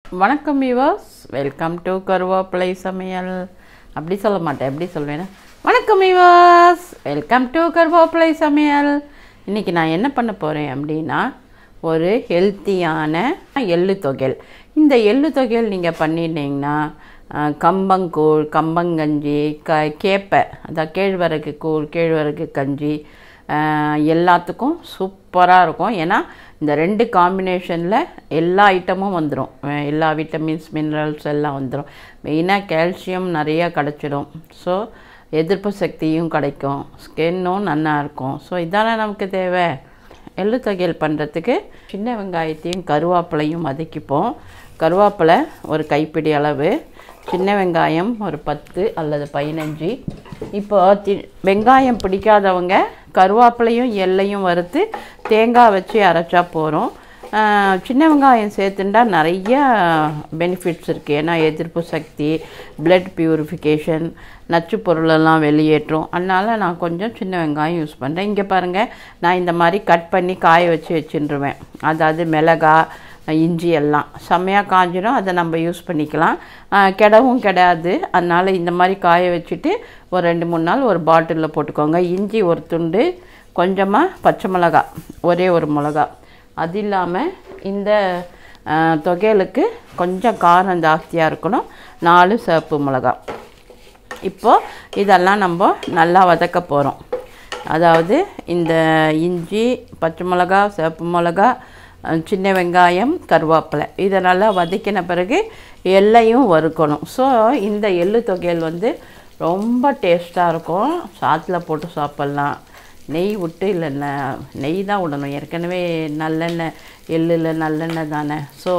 வணக்கம் விவாஸ் welcome to கருவேப்பிலை சமையல் அப்படி சொல்ல மாட்டேன் எப்படி சொல்வேன்னா வணக்கம் விவாஸ் வெல்கம் டு கருவேப்பிலை சமையல் இன்றைக்கி நான் என்ன பண்ண போகிறேன் அப்படின்னா ஒரு ஹெல்த்தியான எள்ளு தொகையல் இந்த எள்ளு தொகையல் நீங்கள் பண்ணிட்டீங்கன்னா அஹ், கம்பங்கூழ் கம்பங்கஞ்சி க கேப்பை அதான் கேழ்வரகு கூழ் கேழ்வரகு கஞ்சி அஹ், எல்லாத்துக்கும் சூப்பராக இருக்கும் ஏன்னா இந்த ரெண்டு காம்பினேஷனில் எல்லா ஐட்டமும் வந்துடும் எல்லா விட்டமின்ஸ் மினரல்ஸ் எல்லாம் வந்துடும் மெயினாக கால்சியம் நிறையா கிடச்சிடும் ஸோ எதிர்ப்பு சக்தியும் கிடைக்கும் ஸ்கின்னும் நல்லா இருக்கும் ஸோ இதானே நமக்கு தேவை எள்ளு தொகையல் பண்ணுறதுக்கு சின்ன வெங்காயத்தையும் கருவேப்பிலையும் வதக்கிப்போம் கருவேப்பிலை ஒரு கைப்பிடி அளவு சின்ன வெங்காயம் ஒரு பத்து அல்லது பதினஞ்சு இப்போ தி வெங்காயம் பிடிக்காதவங்க கருவேப்பிலையும் எல்லையும் வறுத்து தேங்காய் வச்சு அரைச்சா போகிறோம் சின்ன வெங்காயம் சேர்த்துட்டா நிறைய பெனிஃபிட்ஸ் இருக்குது ஏன்னா எதிர்ப்பு சக்தி பிளட் பியூரிஃபிகேஷன் நச்சு பொருளெல்லாம் வெளியேற்றும் அதனால் நான் கொஞ்சம் சின்ன வெங்காயம் யூஸ் பண்ணுறேன் இங்கே பாருங்கள் நான் இந்த மாதிரி கட் பண்ணி காய வச்சு வச்சுருவேன் அதாவது மிளகா இஞ்சி எல்லாம் செம்மையாக காஞ்சிடும் அதை நம்ம யூஸ் பண்ணிக்கலாம் ஆஹ் கெடவும் கிடையாது அதனால் இந்த மாதிரி காய வச்சுட்டு ஒரு ரெண்டு மூணு நாள் ஒரு பாட்டிலில் போட்டுக்கோங்க இஞ்சி ஒரு துண்டு கொஞ்சமாக பச்சை மிளகா ஒரே ஒரு மிளகா அது இல்லாமல் இந்த ஆஹ், தொகையலுக்கு கொஞ்சம் காரம் ஜாஸ்தியாக இருக்கணும் நாலு சிவப்பு மிளகா இப்போது இதெல்லாம் நம்ம நல்லா வதக்க போகிறோம் அதாவது இந்த இஞ்சி பச்சை மிளகா சிவப்பு மிளகா அஹ், சின்ன வெங்காயம் கருவேப்பிலை இதை நல்லா வதக்கின பிறகு எல்லையும் வறுக்கணும் ஸோ இந்த எள்ளு தொகையல் வந்து ரொம்ப டேஸ்ட்டாக இருக்கும் சாத்தில் போட்டு சாப்பிட்லாம் நெய் விட்டு இல்லைன்னா நெய் தான் விடணும் ஏற்கனவே நல்லெண்ணெய் எள்ளில் நல்லெண்ணெய் தானே ஸோ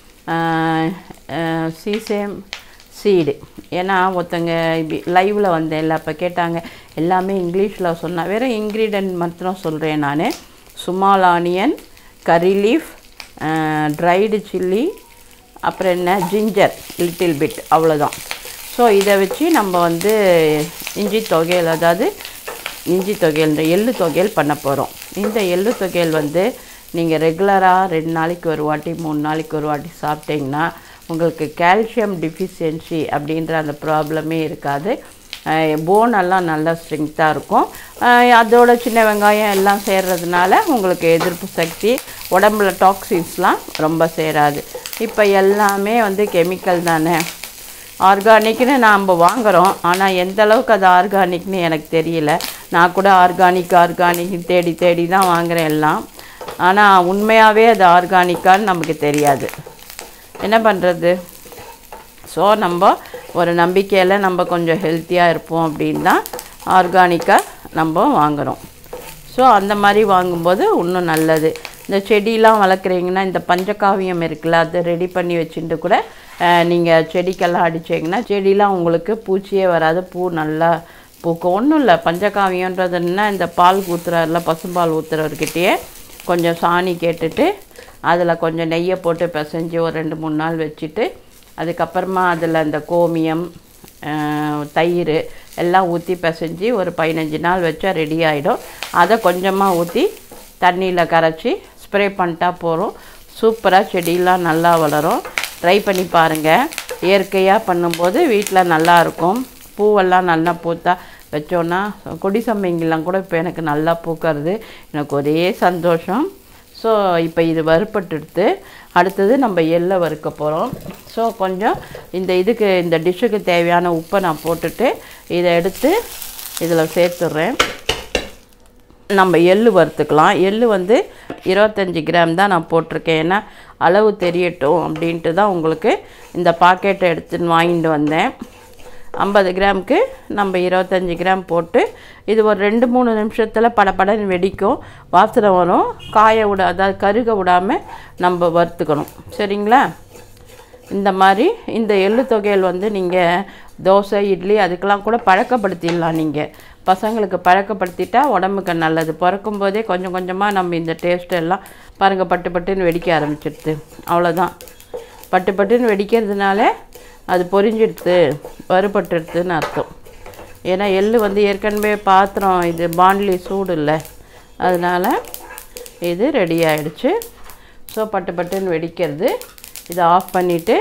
சீசேம் சீடு ஏன்னா ஒருத்தங்க லைவில் வந்தேன்ல அப்போ கேட்டாங்க எல்லாமே இங்கிலீஷில் சொன்னா வேறு இன்க்ரீடியன்ட் மாத்திரம் சொல்கிறேன் நான் small onion curry leaf dried chilli அப்புறம் என்ன ஜிஞ்சர் லிட்டில் பிட் அவ்வளோதான் ஸோ இதை வச்சு நம்ம வந்து இஞ்சி தொகையல் அதாவது இஞ்சி தொகையல் இந்த எள்ளு தொகையல் பண்ண போகிறோம் இந்த எள்ளு தொகையல் வந்து நீங்கள் ரெகுலராக ரெண்டு நாளைக்கு ஒரு வாட்டி மூணு நாளைக்கு ஒரு வாட்டி சாப்பிட்டீங்கன்னா உங்களுக்கு கால்சியம் டிஃபிஷியன்சி அப்படின்ற அந்த ப்ராப்ளமே இருக்காது போன் எல்லாம் நல்லா ஸ்ட்ரெங்க்த்தாக இருக்கும் அஹ் அதோட சின்ன வெங்காயம் எல்லாம் சேர்றதுனால உங்களுக்கு எதிர்ப்பு சக்தி உடம்புல டாக்ஸின்ஸ்லாம் ரொம்ப சேராது இப்போ எல்லாமே வந்து கெமிக்கல் தானே ஆர்கானிக்னு நாம் வாங்குகிறோம் ஆனால் எந்த அளவுக்கு அது ஆர்கானிக்னு எனக்கு தெரியல நான் கூட ஆர்கானிக் ஆர்கானிக் தேடி தேடி தான் வாங்குகிறேன் எல்லாம் ஆனால் உண்மையாகவே அது ஆர்கானிக்கான்னு நமக்கு தெரியாது என்ன பண்ணுறது ஸோ நம்ம ஒரு நம்பிக்கையில் நம்ம கொஞ்சம் ஹெல்த்தியாக இருப்போம் அப்படின்னு தான் ஆர்கானிக்காக நம்ம வாங்குகிறோம் ஸோ அந்த மாதிரி வாங்கும்போது இன்னும் நல்லது இந்த செடியெலாம் வளர்க்குறீங்கன்னா இந்த பஞ்சகாவியம் இருக்குல்ல அதை ரெடி பண்ணி வச்சுட்டு கூட நீங்கள் செடிக்கெல்லாம் அடிச்சிங்கன்னா செடியெலாம் உங்களுக்கு பூச்சியே வராது பூ நல்லா பூக்கும் ஒன்றும் இல்லை பஞ்சகாவியன்றதுன்னா இந்த பால் ஊற்றுறாருல பசும்பால் ஊற்றுறவர்கிட்டயே கொஞ்சம் சாணி கேட்டுட்டு அதில் கொஞ்சம் நெய்யை போட்டு பிசைஞ்சு ஒரு ரெண்டு மூணு நாள் வச்சுட்டு அதுக்கப்புறமா அதில் இந்த கோமியம் அஹ், தயிர் எல்லாம் ஊற்றி பிசைஞ்சு ஒரு பதினஞ்சு நாள் வச்சா ரெடி ஆகிடும் அதை கொஞ்சமாக ஊற்றி தண்ணியில் கரைச்சி ஸ்ப்ரே பண்ணிட்டா போகிறோம் சூப்பராக செடியெலாம் நல்லா வளரும் ட்ரை பண்ணி பாருங்கள் இயற்கையாக பண்ணும்போது வீட்டில் நல்லா இருக்கும் பூவெல்லாம் நல்லா பூத்தா வச்சோன்னா கொடி சம்பங்கிலாம் கூட இப்போ எனக்கு நல்லா பூக்கிறது எனக்கு ஒரே சந்தோஷம் ஸோ இப்போ இது வறுப்பட்டுடுத்து அடுத்தது நம்ம எள்ளை வறுக்க போகிறோம் ஸோ கொஞ்சம் இந்த இதுக்கு இந்த டிஷ்ஷுக்கு தேவையான உப்பை நான் போட்டுட்டு இதை எடுத்து இதில் சேர்த்துட்றேன் நம்ம எள்ளு வறுத்துக்கலாம் எள்ளு வந்து இருபத்தஞ்சி கிராம் தான் நான் போட்டிருக்கேன் ஏன்னா அளவு தெரியட்டும் அப்படின்ட்டு தான் உங்களுக்கு இந்த பாக்கெட்டை எடுத்துன்னு வாங்கிட்டு வந்தேன் ஐம்பது கிராமுக்கு நம்ம இருபத்தஞ்சி கிராம் போட்டு இது ஒரு ரெண்டு மூணு நிமிஷத்தில் படபடன்னு வெடிக்கும் வாசனை வரும் காய விட அதாவது கருக விடாமல் நம்ம வறுத்துக்கணும் சரிங்களா இந்த மாதிரி இந்த எள்ளு தொகையல் வந்து நீங்கள் தோசை இட்லி அதுக்கெல்லாம் கூட பழக்கப்படுத்திடலாம் நீங்கள் பசங்களுக்கு பழக்கப்படுத்திட்டா உடம்புக்கு நல்லது பிறக்கும் போதே கொஞ்சம் கொஞ்சமாக நம்ம இந்த டேஸ்ட் எல்லாம் பாருங்கள் பட்டு பட்டுன்னு வெடிக்க ஆரம்பிச்சிடுது அவ்வளோதான் பட்டு பட்டுன்னு வெடிக்கிறதுனால அது பொரிஞ்சிடுது வறுபட்டுடுதுன்னு அர்த்தம் ஏன்னா எள்ளு வந்து ஏற்கனவே பாத்திரம் இது பாண்ட்லி சூடு இல்லை அதனால் இது ரெடி ஆயிடுச்சு ஸோ பட்டு பட்டுன்னு வெடிக்கிறது இதை ஆஃப் பண்ணிவிட்டு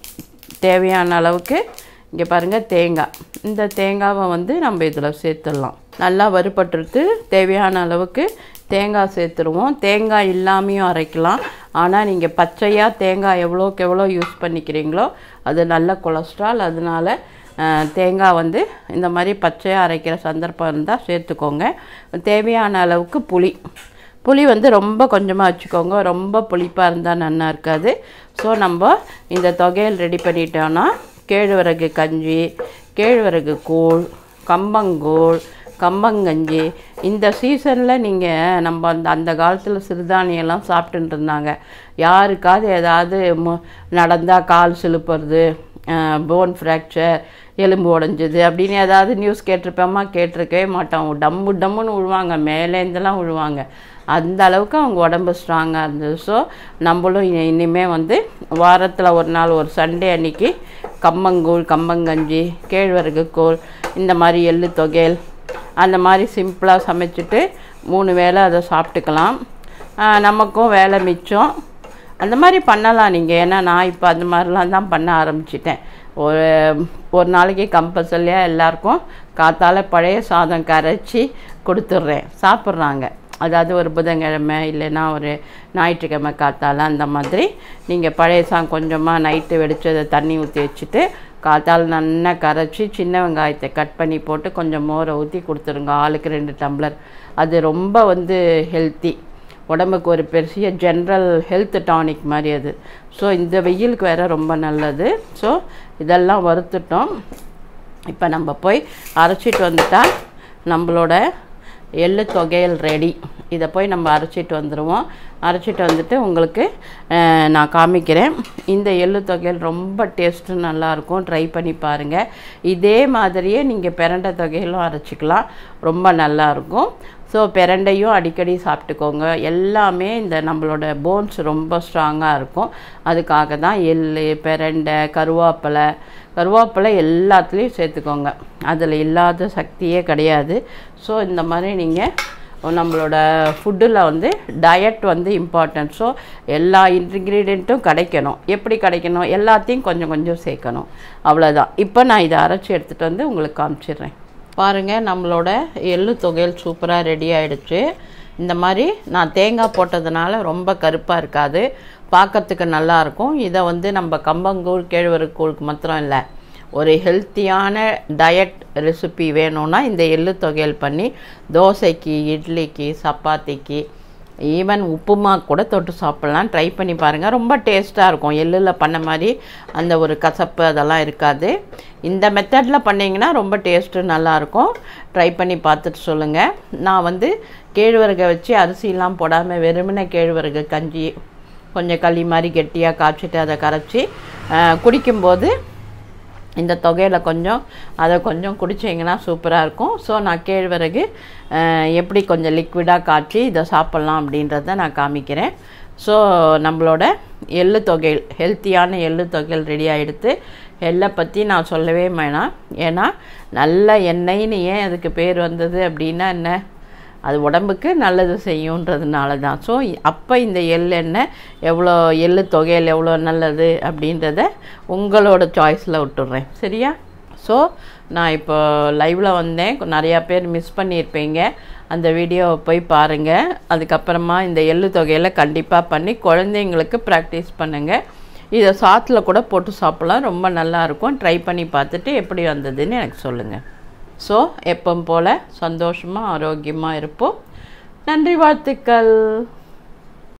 தேவையான அளவுக்கு இங்கே பாருங்கள் தேங்காய் இந்த தேங்காவை வந்து நம்ம இதில் சேர்த்துடலாம் நல்லா வறுபட்டுருத்து தேவையான அளவுக்கு தேங்காய் சேர்த்துருவோம் தேங்காய் இல்லாமையும் அரைக்கலாம் ஆனால் நீங்கள் பச்சையாக தேங்காய் எவ்வளோக்கு எவ்வளோ யூஸ் பண்ணிக்கிறீங்களோ அது நல்ல கொலஸ்ட்ரால் அதனால அஹ், தேங்காய் வந்து இந்த மாதிரி பச்சையாக அரைக்கிற சந்தர்ப்பம் இருந்தால் சேர்த்துக்கோங்க தேவையான அளவுக்கு புளி புளி வந்து ரொம்ப கொஞ்சமாக வச்சுக்கோங்க ரொம்ப புளிப்பாக இருந்தால் நல்லா இருக்காது ஸோ நம்ம இந்த தொகையல் ரெடி பண்ணிட்டோன்னா கேழ்வரகு கஞ்சி கேழ்வரகு கூழ் கம்பங்கூழ் கம்பங்கஞ்சி இந்த சீசனில் நீங்கள் நம்ம அந்த அந்த காலத்தில் சிறுதானியெல்லாம் சாப்பிட்டுட்டு இருந்தாங்க யாருக்காவது ஏதாவது மு நடந்தால் கால் சிலுப்புறது போன் ஃப்ராக்சர் எலும்பு உடஞ்சது அப்படின்னு ஏதாவது நியூஸ் கேட்டிருப்பேம்மா கேட்டிருக்கவே மாட்டோம் டம்மு டம்முன்னு விழுவாங்க மேலேருந்துலாம் விழுவாங்க அந்த அளவுக்கு அவங்க உடம்பு ஸ்ட்ராங்காக இருந்தது ஸோ நம்மளும் இனி- இனிமே வந்து வாரத்தில் ஒரு நாள் ஒரு சண்டே அன்னைக்கு கம்பங்கூழ் கம்பங்கஞ்சி கேழ்வரகு கூழ் இந்த மாதிரி எள்ளு தொகையல் அந்த மாதிரி சிம்பிளாக சமைச்சிட்டு மூணு வேளை அதை சாப்பிட்டுக்கலாம் ஆஹ் நமக்கும் வேலை மிச்சம் அந்த மாதிரி பண்ணலாம் நீங்கள் ஏன்னா நான் இப்போ அந்த மாதிரிலாம் தான் பண்ண ஆரம்பிச்சிட்டேன் ஒரு ஒரு நாளைக்கு கம்பல்சரியாக எல்லாருக்கும் காத்தால பழைய சாதம் கரைச்சி கொடுத்துட்றேன் சாப்பிட்றாங்க அதாவது ஒரு புதன்கிழமை இல்லைன்னா ஒரு ஞாயிற்றுக்கிழமை காத்தால அந்த மாதிரி நீங்கள் பழைய சாதம் கொஞ்சமாக நைட்டு வெடிச்சதை தண்ணி ஊற்றி வச்சுட்டு காத்தால் நல்லா கரைச்சி சின்ன வெங்காயத்தை கட் பண்ணி போட்டு கொஞ்சம் மோரை ஊற்றி கொடுத்துருங்க ஆளுக்கு ரெண்டு டம்ளர் அது ரொம்ப வந்து ஹெல்த்தி உடம்புக்கு ஒரு பெரிய ஜென்ரல் ஹெல்த் டானிக் மாதிரி அது ஸோ இந்த வெயிலுக்கு வேற ரொம்ப நல்லது ஸோ இதெல்லாம் வறுத்துட்டோம் இப்போ நம்ம போய் அரைச்சிட்டு வந்துட்டா நம்மளோட எள்ளு தொகையல் ரெடி இதை போய் நம்ம அரைச்சிட்டு வந்துடுவோம் அரைச்சிட்டு வந்துட்டு உங்களுக்கு அஹ், நான் காமிக்கிறேன் இந்த எள்ளு தொகையல் ரொம்ப டேஸ்ட்டு நல்லாயிருக்கும் ட்ரை பண்ணி பாருங்கள் இதே மாதிரியே நீங்கள் பிரண்டை தொகையிலும் அரைச்சிக்கலாம் ரொம்ப நல்லாயிருக்கும் ஸோ பிரண்டையும் அடிக்கடி சாப்பிட்டுக்கோங்க எல்லாமே இந்த நம்மளோட போன்ஸ் ரொம்ப ஸ்ட்ராங்காக இருக்கும் அதுக்காக தான் எள்ளு பிரண்டை கருவேப்பிலை கருவேப்பிலை எல்லாத்துலேயும் சேர்த்துக்கோங்க அதில் இல்லாத சக்தியே கிடையாது ஸோ இந்த மாதிரி நீங்கள் நம்மளோட ஃபுட்டில் வந்து டயட் வந்து இம்பார்ட்டன்ட் ஸோ எல்லா இன்க்ரீடியண்ட்டும் கிடைக்கணும் எப்படி கிடைக்கணும் எல்லாத்தையும் கொஞ்சம் கொஞ்சம் சேர்க்கணும் அவ்வளோதான் இப்போ நான் இதை அரைச்சி எடுத்துகிட்டு வந்து உங்களுக்கு காமிச்சிடுறேன் பாருங்கள் நம்மளோட எள்ளு தொகையல் சூப்பராக ரெடி ஆயிடுச்சு இந்த மாதிரி நான் தேங்காய் போட்டதுனால ரொம்ப கருப்பாக இருக்காது பார்க்கறதுக்கு நல்லா இருக்கும் இதை வந்து நம்ம கம்பங்கூழ் கேழ்வரகு கூழுக்கு மாத்திரம் இல்லை ஒரு ஹெல்த்தியான டயட் ரெசிபி வேணும்னா இந்த எள்ளு தொகையல் பண்ணி தோசைக்கு இட்லிக்கு சப்பாத்திக்கு ஈவன் உப்புமா கூட தொட்டு சாப்பிட்லாம் ட்ரை பண்ணி பாருங்கள் ரொம்ப டேஸ்ட்டாக இருக்கும் எள்ளில் பண்ண மாதிரி அந்த ஒரு கசப்பு அதெல்லாம் இருக்காது இந்த மெத்தடில் பண்ணிங்கன்னா ரொம்ப டேஸ்ட்டு நல்லாயிருக்கும் ட்ரை பண்ணி பார்த்துட்டு சொல்லுங்கள் நான் வந்து கேழ்வரகை வச்சு அரிசிலாம் போடாமல் வெறுமனே கேழ்வரகு கஞ்சி கொஞ்சம் களி மாதிரி கெட்டியாக காய்ச்சிட்டு அதை கரைச்சி அஹ், குடிக்கும்போது இந்த தொகையில் கொஞ்சம் அதை கொஞ்சம் குடிச்சிங்கன்னா சூப்பராக இருக்கும் ஸோ நான் கேழ்வரகு அஹ், எப்படி கொஞ்சம் லிக்விடாக காய்ச்சி இதை சாப்பிட்லாம் அப்படின்றத நான் காமிக்கிறேன் ஸோ நம்மளோட எள்ளு தொகையில் ஹெல்த்தியான எள்ளு தொகையில் ரெடி ஆகிடுத்து எள்ளை பற்றி நான் சொல்லவே வேணாம் ஏன்னா நல்ல எண்ணெய்னு ஏன் அதுக்கு பேர் வந்தது அப்படின்னா என்ன அது உடம்புக்கு நல்லது செய்யுன்றதுனால தான் ஸோ அப்போ இந்த எள் எண்ணெய் எவ்வளோ எள்ளு தொகையில் எவ்வளோ நல்லது அப்படின்றத உங்களோட சாய்ஸில் விட்டுடுறேன் சரியா ஸோ நான் இப்போ லைவில் வந்தேன் நிறையா பேர் மிஸ் பண்ணியிருப்பீங்க அந்த வீடியோவை போய் பாருங்கள் அதுக்கப்புறமா இந்த எள்ளு தொகையில் கண்டிப்பாக பண்ணி குழந்தைங்களுக்கு ப்ராக்டிஸ் பண்ணுங்கள் இதை சாத்தில் கூட போட்டு சாப்பிட்லாம் ரொம்ப நல்லாயிருக்கும் ட்ரை பண்ணி பார்த்துட்டு எப்படி வந்ததுன்னு எனக்கு சொல்லுங்கள் ஸோ எப்பவும் போல் சந்தோஷமாக ஆரோக்கியமாக இருப்போம் நன்றி வாழ்த்துக்கள்